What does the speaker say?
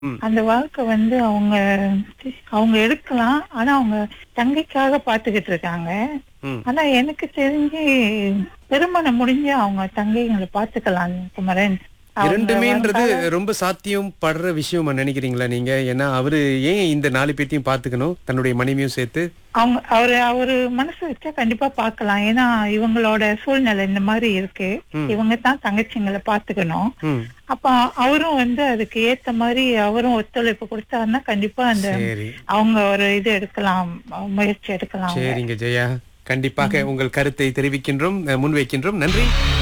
ம். அந்த வாழ்க்கை வந்து அவங்க அவங்க எடுக்கலாம் ஆனா அவங்க தங்கைக்காக பாத்துக்கிட்டு இருக்காங்க ம். ஆனா எனக்கு தெரிஞ்சு திருமணம் முடிஞ்சு அவங்க தங்கைங்களை பாத்துக்கலாம் குமரன் அவங்க இரண்டுமேன்றது வருங்கால- ரொம்ப சாத்தியம் படுற விஷயமா நினைக்கிறீங்களா நீங்க ஏன்னா அவரு ஏன் இந்த நாலு பேர்த்தையும் பாத்துக்கணும் தன்னுடைய மனைவியும் சேர்த்து அவங்க அவரு அவரு மனசு வச்சா கண்டிப்பா பார்க்கலாம் ஏன்னா இவங்களோட சூழ்நிலை இந்த மாதிரி இருக்கு ம். இவங்க தான் தங்கச்சிங்களை பாத்துக்கணும் ம் அப்ப அவரும் வந்து அதுக்கு ஏத்த மாதிரி அவரும் ஒத்துழைப்பு கொடுத்தாருன்னா கண்டிப்பா அந்த சரி அவங்க ஒரு இது எடுக்கலாம் முயற்சி எடுக்கலாம் அவங்க. சரிங்க ஜெயா கண்டிப்பாக உங்கள் கருத்தை தெரிவிக்கின்றோம் அஹ், முன்வைக்கின்றோம் நன்றி